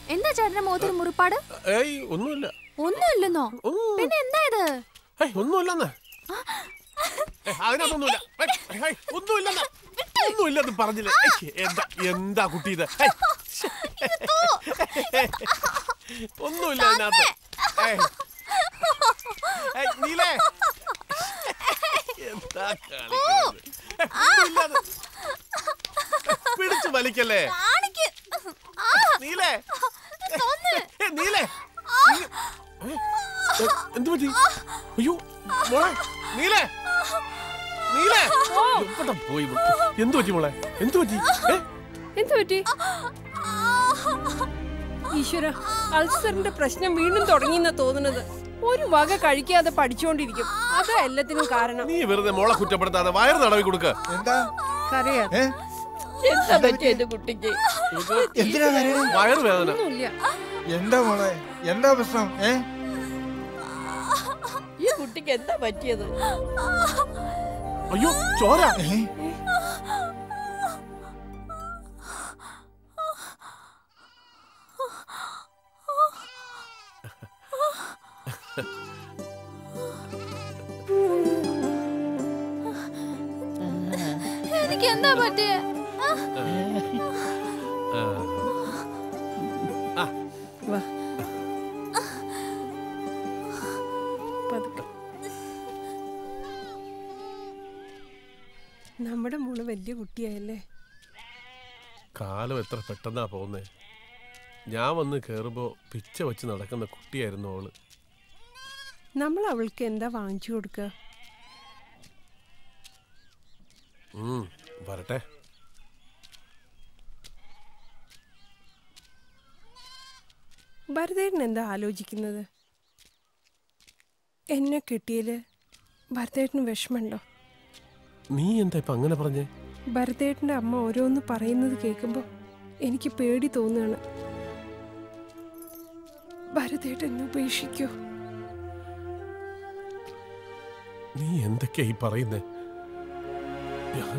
എന്താ ചേട്ടന്റെ മുഖത്തൊരു മുറിപ്പാട് ഏയ് ഒന്നുമില്ല ഒന്നുമില്ലെന്നോ ഒന്നും പിന്നെ എന്താ ഇത് ഏയ് ഒന്നുമില്ലെന്ന് ഏയ്, അതിനകത്തൊന്നുമില്ല ഏയ്, ഏയ്, ഒന്നുമില്ലെന്ന് ഒന്നുമില്ലെന്ന് പറഞ്ഞില്ലേ ഏയ്, എന്താ എന്താ കുട്ടി ഇത് ഏയ്, ശ്ശെ. ഒന്നുമില്ല അതിനകത്ത് ഏയ്. ഏയ്, നീലേ എന്താ കളിക്കുന്നത് ഏയ്, ഒന്നുമില്ലാന്ന്. പിടിച്ചു വലിക്കല്ലേ കാണിക്ക് ആ, നീലേ തൊന്ന്. ഏ, നീലേ നീ- ഏ, ഏ, എന്ത് പറ്റി അയ്യോ മോളെ നീലേ നീലേ എവിടെ പോയി ഇവൾ? എന്ത് പറ്റി മോളെ എന്ത് പറ്റി ഏ? എന്തു പറ്റി ഈശ്വര അൾസറിന്റെ പ്രശ്നം വീണ്ടും തുടങ്ങിയെന്നാ തോന്നുന്നത് ഒരു വക കഴിക്കാതെ പഠിച്ചുകൊണ്ടിരിക്കും അതാ എല്ലാത്തിനും കാരണം നീ വെറുതെ മോളെ കുറ്റപ്പെടുത്താതെ വയറ് തടവി കൊടുക്ക എന്താ കരയാ ഏ എന്താ പറ്റിയത് കുട്ടിക്ക് എന്തിനാ കരയണേ വയറ് വേദന ഒന്നുമില്ല എന്താ മോളെ എന്താ പ്രശ്നം ഏ ഈ കുട്ടിക്ക് എന്താ പറ്റിയത് അയ്യോ ചോര ഏ? എനിക്ക് എന്താ പറ്റിയേ ആ, വാ പതുക്കെ. നമ്മുടെ മോള് വലിയ കുട്ടിയായല്ലേ കാലം എത്ര പെട്ടെന്നാ പോകുന്നേ ഞാൻ വന്ന് കേറുമ്പോ പിച്ച വെച്ച് നടക്കുന്ന കുട്ടിയായിരുന്നു അവള് നമ്മൾ അവൾക്ക് എന്താ വാങ്ങിച്ചു കൊടുക്കുക ഉം, വരട്ടെ ഭരതേട്ടൻ എന്താ ആലോചിക്കുന്നത് എന്നെ കിട്ടിയതില് ഭരതേട്ടന് വിഷമമുണ്ടോ നീ എന്താ ഇപ്പൊ അങ്ങനെ പറഞ്ഞേ ഭരതേട്ടൻ്റെ അമ്മ ഓരോന്ന് പറയുന്നത് കേൾക്കുമ്പോൾ എനിക്ക് പേടി തോന്നുകയാണ് ഭരതേട്ടൻ എന്നെ ഉപേക്ഷിക്കോ നീ എന്തൊക്കെയാ ഈ പറയുന്നേ ഞാൻ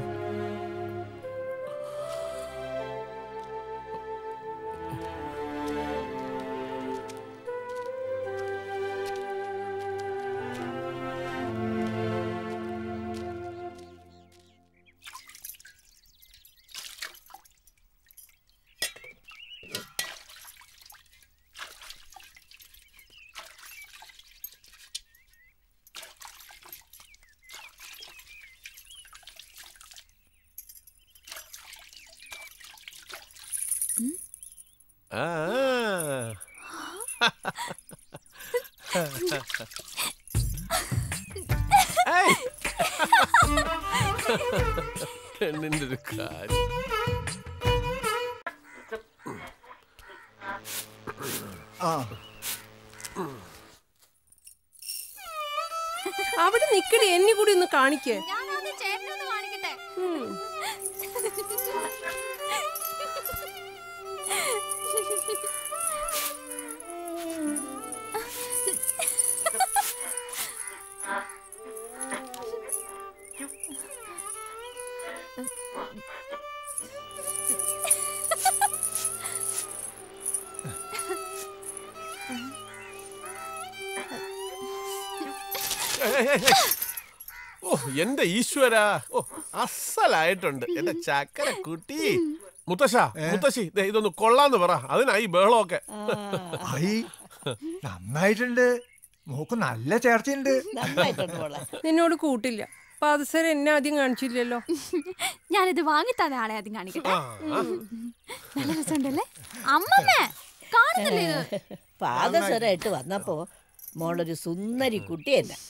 ആ ഏയ്. പെണ്ണിന്റെ ഒരു കാര്യം ആ അവിടെ നിക്കടി എന്നെ കൂടി ഒന്ന് കാണിക്കേ ഞാൻ ആദ്യം ചേട്ടനൊന്ന് കാണിക്കട്ടെ ഓ എന്റെ ഈശ്വര ഓ അസലായിട്ടുണ്ട് എന്റെ ചക്കര കുട്ടി മുത്തശ്ശ മുത്തശ്ശി ദേ ഇതൊന്ന് കൊള്ളാന്ന് പറ അതിനായി ബഹളമൊക്കെ ഐ നന്നായിട്ടുണ്ട് മോക്ക് നല്ല ചേർച്ചയുണ്ട് നന്നായിട്ടുണ്ട് മോളെ നിന്നോട് കൂട്ടില്ല പാദസരം എന്നെ ആദ്യം കാണിച്ചില്ലല്ലോ ഞാനിത് വാങ്ങിത്തന്ന ആളെ ആദ്യം കാണിക്കട്ടെ ആ, ആ. നല്ല രസമുണ്ടല്ലേ അമ്മമ്മേ കാണുന്നില്ലേ ഇത് പാദസരമായിട്ട് വന്നപ്പോ മോളൊരു സുന്ദരി കുട്ടിയല്ല